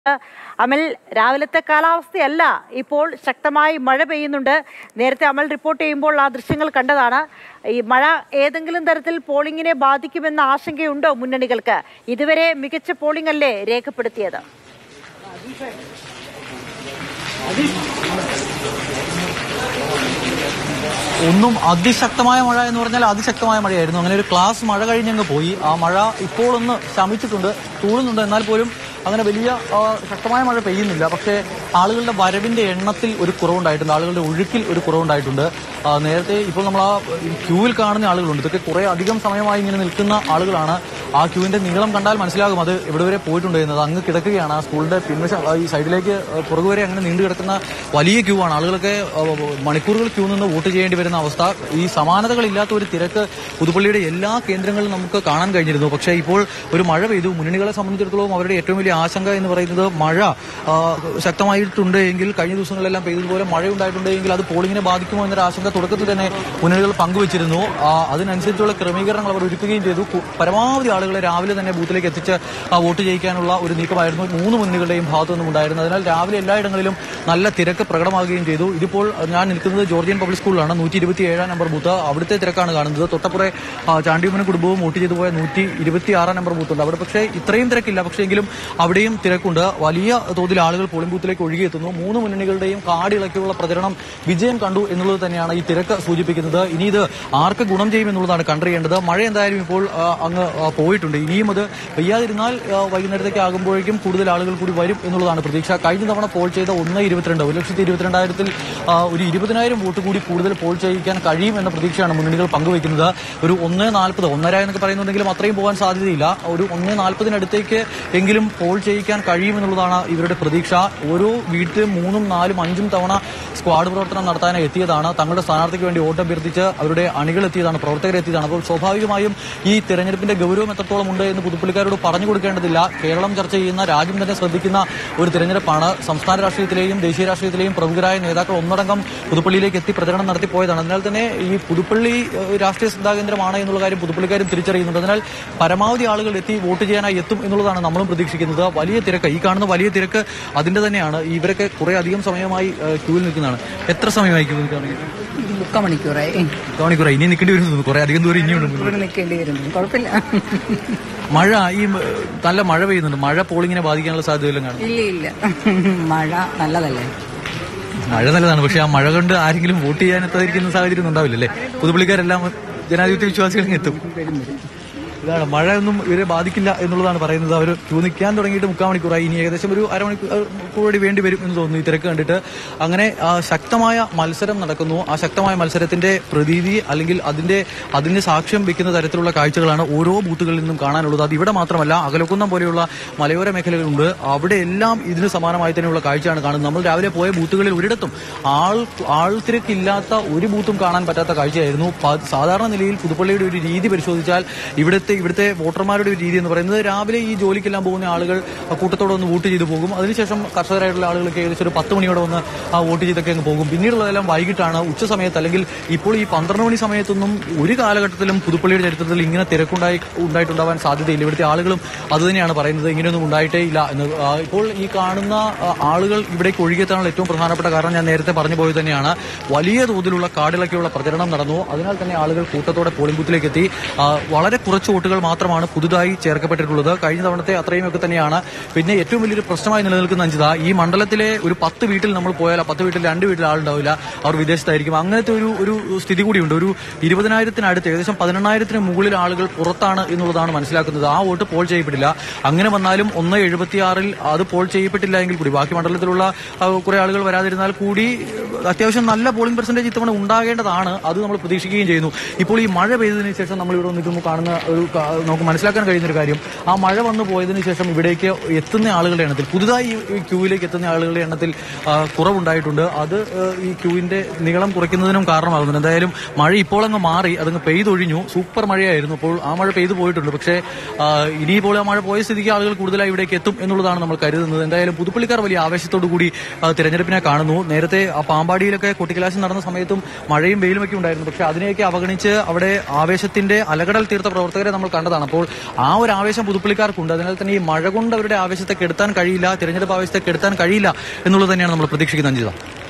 അമൽ രാവിലത്തെ കാലാവസ്ഥയല്ല ഇപ്പോൾ ശക്തമായി മഴ പെയ്യുന്നുണ്ട് നേരത്തെ അമൽ റിപ്പോർട്ട് ചെയ്യുമ്പോൾ ആ ദൃശ്യങ്ങൾ കണ്ടതാണ് ഈ മഴ ഏതെങ്കിലും തരത്തിൽ പോളിംഗിനെ ബാധിക്കുമെന്ന ആശങ്കയുണ്ടോ മുന്നണികൾക്ക് ഇതുവരെ മികച്ച പോളിംഗ് അല്ലേ രേഖപ്പെടുത്തിയത് ഒന്നും അതിശക്തമായ മഴ എന്ന് പറഞ്ഞാൽ അതിശക്തമായ മഴയായിരുന്നു അങ്ങനെ ഒരു ക്ലാസ് മഴ കഴിഞ്ഞങ്ങ് പോയി ആ മഴ ഇപ്പോൾ ഒന്ന് ശമിച്ചിട്ടുണ്ട് തൂളുന്നുണ്ട് എന്നാൽ പോലും അങ്ങനെ വലിയ ആ, ശക്തമായ മഴ പെയ്യുന്നില്ല പക്ഷേ ആളുകളുടെ വരവിന്റെ എണ്ണത്തിൽ ഒരു കുറവുണ്ടായിട്ടുണ്ട് ആളുകളുടെ ഒഴുക്കിൽ ഒരു കുറവുണ്ടായിട്ടുണ്ട് ആ, നേരത്തെ ഇപ്പോൾ നമ്മൾ ആ ക്യൂവിൽ കാണുന്ന ആളുകളുണ്ട് ഇതൊക്കെ കുറെ അധികം സമയമായി ഇങ്ങനെ നിൽക്കുന്ന ആളുകളാണ് ആ ക്യൂവിന്റെ നീളം കണ്ടാൽ മനസ്സിലാകും അത് എവിടെ വരെ പോയിട്ടുണ്ട് എന്നത് അങ്ങ് കിടക്കുകയാണ് ആ സ്കൂളിന്റെ പിൻവശം ആ, ഈ സൈഡിലേക്ക് പുറകു വരെ അങ്ങനെ നീണ്ടു കിടക്കുന്ന വലിയ ക്യൂ ആണ് ആളുകളൊക്കെ ആ, മണിക്കൂറുകൾ ക്യൂ നിന്ന് വോട്ട് ചെയ്യേണ്ടി വരുന്ന അവസ്ഥ ഈ സമാനതകളില്ലാത്ത ഒരു തിരക്ക് പുതുപ്പള്ളിയുടെ എല്ലാ കേന്ദ്രങ്ങളിലും നമുക്ക് കാണാൻ കഴിഞ്ഞിരുന്നു പക്ഷേ ഇപ്പോൾ ഒരു മഴ പെയ്തു മുന്നണികളെ സംബന്ധിച്ചിടത്തോളം അവരുടെ ഏറ്റവും വലിയ ആശങ്ക എന്ന് പറയുന്നത് മഴ ആ, ശക്തമായിട്ടുണ്ട് എങ്കിൽ കഴിഞ്ഞ ദിവസങ്ങളിലെല്ലാം പെയ്തതുപോലെ മഴ ഉണ്ടായിട്ടുണ്ട് എങ്കിൽ അത് പോളിംഗിനെ ബാധിക്കുമോ എന്നൊരു ആശങ്ക തുടക്കത്തിൽ തന്നെ മുന്നണികൾ പങ്കുവച്ചിരുന്നു ആ, അതിനനുസരിച്ചുള്ള ക്രമീകരണങ്ങൾ അവർ ഒരുക്കുകയും ചെയ്തു കു- പരമാവധി ആളുകളെ രാവിലെ തന്നെ ബൂത്തിലേക്ക് എത്തിച്ച് ആ, വോട്ട് ചെയ്യിക്കാനുള്ള ഒരു നീക്കമായിരുന്നു മൂന്ന് മുന്നണികളുടെയും ഭാഗത്തു നിന്നും ഉണ്ടായിരുന്നത് അതിനാൽ രാവിലെ എല്ലായിടങ്ങളിലും നല്ല തിരക്ക് പ്രകടമാകുകയും ചെയ്തു ഇതിപ്പോൾ ഞാൻ നിൽക്കുന്നത് ജോർജിയൻ പബ്ലിക് സ്കൂളിലാണ് നൂറ്റി ഇരുപത്തി ഏഴാം നമ്പർ ബൂത്ത് അവിടുത്തെ തിരക്കാണ് കാണുന്നത് തൊട്ടപ്പുറേ ആ, ചാണ്ടിയുമ്മനും കുടുംബവും വോട്ട് ചെയ്തു പോയ നൂറ്റി ഇരുപത്തി ആറാം നമ്പർ ബൂത്തുണ്ട് അവിടെ പക്ഷേ ഇത്രയും തിരക്കില്ല പക്ഷേ എങ്കിലും അവിടെയും തിരക്കുണ്ട് വലിയ തോതിൽ ആളുകൾ പോളിംഗ് ബൂത്തിലേക്ക് ഒഴുകിയെത്തുന്നു മൂന്ന് മുന്നണികളുടെയും കാടിളക്കിയുള്ള പ്രചരണം വിജയം കണ്ടു എന്നുള്ളത് തന്നെയാണ് ഈ തിരക്ക് സൂചിപ്പിക്കുന്നത് ഇനി ഇത് ആർക്ക് ഗുണം ചെയ്യും എന്നുള്ളതാണ് കണ്ടറിയേണ്ടത് മഴ എന്തായാലും ഇപ്പോൾ ആ, അങ്ങ് ആ, പോയിട്ടുണ്ട് ഇനിയും അത് പെയ്യാതിരുന്നാൽ ആ, വൈകുന്നേരത്തേക്ക് ആകുമ്പോഴേക്കും കൂടുതൽ ആളുകൾ കൂടി വരും എന്നുള്ളതാണ് പ്രതീക്ഷ കഴിഞ്ഞ തവണ പോൾ ചെയ്ത ഒന്ന് ഇരുപത്തിരണ്ട് ഒരു ലക്ഷത്തി ഇരുപത്തിരണ്ടായിരത്തിൽ ആ, ഒരു ഇരുപതിനായിരം വോട്ട് കൂടി കൂടുതൽ പോൾ ചെയ്യിക്കാൻ കഴിയും എന്ന പ്രതീക്ഷയാണ് മുന്നണികൾ പങ്കുവയ്ക്കുന്നത് ഒരു ഒന്ന് നാൽപ്പത് ഒന്നര എന്നൊക്കെ പറയുന്നുണ്ടെങ്കിലും അത്രയും പോകാൻ സാധ്യതയില്ല ഒരു ഒന്ന് നാൽപ്പതിനടുത്തേക്ക് എങ്കിലും പോൾ ചെയ്യിക്കാൻ കഴിയുമെന്നുള്ളതാണ് ഇവരുടെ പ്രതീക്ഷ ഓരോ വീട്ടിലും മൂന്നും നാലും അഞ്ചും തവണ സ്ക്വാഡ് പ്രവർത്തനം നടത്താനായി എത്തിയതാണ് തങ്ങളുടെ സ്ഥാനാർത്ഥിക്ക് വേണ്ടി വോട്ട് അഭ്യർത്ഥിച്ച് അവരുടെ അണികൾ എത്തിയതാണ് പ്രവർത്തകർ എത്തിയതാണ് അപ്പോൾ സ്വാഭാവികമായും ഈ തെരഞ്ഞെടുപ്പിന്റെ ഗൗരവം എത്രത്തോളം ഉണ്ട് എന്ന് പുതുപ്പള്ളിക്കാരോട് പറഞ്ഞു കൊടുക്കേണ്ടതില്ല കേരളം ചർച്ച ചെയ്യുന്ന രാജ്യം തന്നെ ശ്രദ്ധിക്കുന്ന ഒരു തെരഞ്ഞെടുപ്പാണ് സംസ്ഥാന രാഷ്ട്രീയത്തിലെയും ദേശീയ രാഷ്ട്രീയത്തിലെയും പ്രമുഖരായ നേതാക്കൾ ഒന്നടങ്കം പുതുപ്പള്ളിയിലേക്ക് എത്തി പ്രചരണം നടത്തി പോയതാണ് അതിനാൽ തന്നെ ഈ പുതുപ്പള്ളി ഏഹ്, രാഷ്ട്രീയ ശ്രദ്ധാകേന്ദ്രമാണ് എന്നുള്ള കാര്യം പുതുപ്പള്ളിക്കാരും തിരിച്ചറിയുന്നുണ്ട് അതിനാൽ പരമാവധി ആളുകൾ എത്തി വോട്ട് ചെയ്യാനായി എത്തും എന്നുള്ളതാണ് നമ്മളും പ്രതീക്ഷിക്കുന്നത് വലിയ തിരക്ക് ഈ കാണുന്ന വലിയ തിരക്ക് അതിന്റെ തന്നെയാണ് ഇവരൊക്കെ കുറെ അധികം സമയമായി ഏഹ്, ക്യൂവിൽ നിൽക്കുന്നതാണ് എത്ര സമയമായി ക്യൂവിൽ നിൽക്കുകയാണെങ്കിൽ മുക്കാൽ മണിക്കൂറായി മണിക്കൂറായി ഇനി നിൽക്കേണ്ടി വരുന്നു കുറെ അധികം ദൂരം ഇനിയുണ്ട് ഇവിടെ നിൽക്കേണ്ടി വരുന്നു കുഴപ്പമില്ല മഴ ഈ ഏഹ്, നല്ല മഴ പെയ്യുന്നുണ്ട് മഴ പോളിങ്ങിനെ ബാധിക്കാനുള്ള സാധ്യതയെല്ലാം കാണും ഇല്ല ഇല്ല മഴ നല്ലതല്ലേ മഴ നല്ലതാണ് പക്ഷെ ആ മഴ കൊണ്ട് ആരെങ്കിലും വോട്ട് ചെയ്യാൻ എത്താതിരിക്കുന്ന സാഹചര്യം ഒന്നും ഉണ്ടാവില്ലല്ലേ പുതുപ്പള്ളിക്കാരെല്ലാം ജനാധിപത്യ വിശ്വാസികൾ എത്തും ഇതാണ് മഴയൊന്നും ഇവരെ ബാധിക്കില്ല എന്നുള്ളതാണ് പറയുന്നത് അവർ ക്യൂ നിൽക്കാൻ തുടങ്ങിയിട്ട് മുക്കാൽ മണിക്കൂറായി ഇനി ഏകദേശം ഒരു അരമണിക്കൂർ കൂടി വേണ്ടി വരും എന്ന് തോന്നുന്നു ഈ തിരക്ക് കണ്ടിട്ട് അങ്ങനെ ആ, ശക്തമായ മത്സരം നടക്കുന്നു ആ ശക്തമായ മത്സരത്തിന്റെ പ്രതീതി അല്ലെങ്കിൽ അതിന്റെ അതിന് സാക്ഷ്യം വെക്കുന്ന തരത്തിലുള്ള കാഴ്ചകളാണ് ഓരോ ബൂത്തുകളിൽ നിന്നും കാണാനുള്ളത് അത് ഇവിടെ മാത്രമല്ല അകലക്കുന്നം പോലെയുള്ള മലയോര മേഖലകളുണ്ട് അവിടെ എല്ലാം ഇതിന് സമാനമായി തന്നെയുള്ള കാഴ്ചയാണ് കാണുന്നത് നമ്മൾ രാവിലെ പോയ ബൂത്തുകളിൽ ഒരിടത്തും ആൾ ആൾ തിരക്കില്ലാത്ത ഒരു ബൂത്തും കാണാൻ പറ്റാത്ത കാഴ്ചയായിരുന്നു പ- സാധാരണ നിലയിൽ പുതുപ്പള്ളിയുടെ ഒരു രീതി പരിശോധിച്ചാൽ ഇവിടുത്തെ ഇവിടുത്തെ വോട്ടർമാരുടെ ഒരു രീതി എന്ന് പറയുന്നത് രാവിലെ ഈ ജോലിക്കെല്ലാം പോകുന്ന ആളുകൾ കൂട്ടത്തോടെ ഒന്ന് വോട്ട് ചെയ്ത് പോകും അതിനുശേഷം കർഷകരായിട്ടുള്ള ആളുകൾക്ക് ഏകദേശം ഒരു പത്ത് മണിയോടെ വന്ന് ആ വോട്ട് ചെയ്തൊക്കെ അങ്ങ് പോകും പിന്നീടുള്ളതെല്ലാം വൈകിട്ടാണ് ഉച്ച സമയത്ത് അല്ലെങ്കിൽ ഇപ്പോൾ ഈ പന്ത്രണ്ട് മണി സമയത്തൊന്നും ഒരു കാലഘട്ടത്തിലും പുതുപ്പള്ളിയുടെ ചരിത്രത്തിൽ ഇങ്ങനെ തിരക്കുണ്ടായി ഉണ്ടായിട്ടുണ്ടാവാൻ സാധ്യതയില്ല ഇവിടുത്തെ ആളുകളും അത് തന്നെയാണ് പറയുന്നത് ഇങ്ങനെയൊന്നും ഉണ്ടായിട്ടേ ഇല്ല എന്ന് ആ, ഇപ്പോൾ ഈ കാണുന്ന ആ, ആളുകൾ ഇവിടേക്ക് ഒഴുകിയെത്താനുള്ള ഏറ്റവും പ്രധാനപ്പെട്ട കാരണം ഞാൻ നേരത്തെ പറഞ്ഞു പോയത് തന്നെയാണ് വലിയ തോതിലുള്ള കാടിളക്കിയുള്ള പ്രചരണം നടന്നു അതിനാൽ തന്നെ ആളുകൾ കൂട്ടത്തോടെ പോളിംഗ് ബൂത്തിലേക്ക് എത്തി ആ, വളരെ കുറച്ച് വോട്ടുകൾ മാത്രമാണ് പുതുതായി ചേർക്കപ്പെട്ടിട്ടുള്ളത് കഴിഞ്ഞ തവണത്തെ അത്രയും ഒക്കെ തന്നെയാണ് പിന്നെ ഏറ്റവും വലിയൊരു പ്രശ്നമായി നിലനിൽക്കുന്ന അഞ്ചിത ഈ മണ്ഡലത്തിലെ ഒരു പത്ത് വീട്ടിൽ നമ്മൾ പോയാൽ ആ പത്ത് വീട്ടിൽ രണ്ട് വീട്ടിൽ ആളുണ്ടാവില്ല അവർ വിദേശത്തായിരിക്കും അങ്ങനത്തെ ഒരു ഒരു സ്ഥിതി കൂടിയുണ്ട് ഒരു ഇരുപതിനായിരത്തിനടുത്ത് ഏകദേശം പതിനെണ്ണായിരത്തിന് മുകളിൽ ആളുകൾ പുറത്താണ് എന്നുള്ളതാണ് മനസ്സിലാക്കുന്നത് ആ വോട്ട് പോൾ ചെയ്യപ്പെട്ടില്ല അങ്ങനെ വന്നാലും ഒന്ന് എഴുപത്തിയാറിൽ അത് പോൾ ചെയ്യപ്പെട്ടില്ല എങ്കിൽ കൂടി ബാക്കി മണ്ഡലത്തിലുള്ള ആ, കുറെ ആളുകൾ വരാതിരുന്നാൽ കൂടി അത്യാവശ്യം നല്ല പോളിംഗ് പെർസെന്റേജ് ഇത്തവണ ഉണ്ടാകേണ്ടതാണ് അത് നമ്മൾ പ്രതീക്ഷിക്കുകയും ചെയ്യുന്നു ഇപ്പോൾ ഈ മഴ പെയ്തതിനു ശേഷം നമ്മൾ ഇവിടെ നിൽക്കുമ്പോൾ കാണുന്ന ഒരു കാ- നമുക്ക് മനസ്സിലാക്കാൻ കഴിയുന്ന ഒരു കാര്യം ആ മഴ വന്നു പോയതിനു ശേഷം ഇവിടേക്ക് എത്തുന്ന ആളുകളുടെ എണ്ണത്തിൽ പുതുതായി ഈ- ഈ ക്യൂവിലേക്ക് എത്തുന്ന ആളുകളുടെ എണ്ണത്തിൽ ആ, കുറവുണ്ടായിട്ടുണ്ട് അത് ആ, ഈ ക്യൂവിന്റെ നീളം കുറയ്ക്കുന്നതിനും കാരണമാകുന്നുണ്ട് എന്തായാലും മഴ ഇപ്പോൾ അങ്ങ് മാറി അതങ്ങ് പെയ്തൊഴിഞ്ഞു സൂപ്പർ മഴയായിരുന്നു അപ്പോൾ ആ മഴ പെയ്തു പോയിട്ടുണ്ട് പക്ഷേ ആ, ഇനിയിപ്പോൾ ആ മഴ പോയ സ്ഥിതിക്ക് ആളുകൾ കൂടുതലായി ഇവിടേക്ക് എത്തും എന്നുള്ളതാണ് നമ്മൾ കരുതുന്നത് എന്തായാലും പുതുപ്പള്ളിക്കാർ വലിയ ആവേശത്തോടു കൂടി ആ, തിരഞ്ഞെടുപ്പിനെ കാണുന്നു നേരത്തെ ആ പാമ്പാടിയിലൊക്കെ കൊട്ടിക്കലാശം നടന്ന സമയത്തും മഴയും വെയിലും ഒക്കെ ഉണ്ടായിരുന്നു പക്ഷേ അതിനെയൊക്കെ അവഗണിച്ച് അവിടെ ആവേശത്തിന്റെ അലകടൽ തീർത്ത പ്രവർത്തകരെ നമ്മൾ നമ്മൾ കണ്ടതാണ് അപ്പോൾ ആ ഒരു ആവേശം പുതുപ്പള്ളിക്കാർക്കുണ്ട് അതിനാൽ തന്നെ ഈ മഴ കൊണ്ട് അവരുടെ ആവേശത്തെ കെടുത്താൻ കഴിയില്ല തിരഞ്ഞെടുപ്പ് ആവേശത്തെ കെടുത്താൻ കഴിയില്ല എന്നുള്ളത് തന്നെയാണ് നമ്മൾ പ്രതീക്ഷിക്കുന്നത് അഞ്ചിത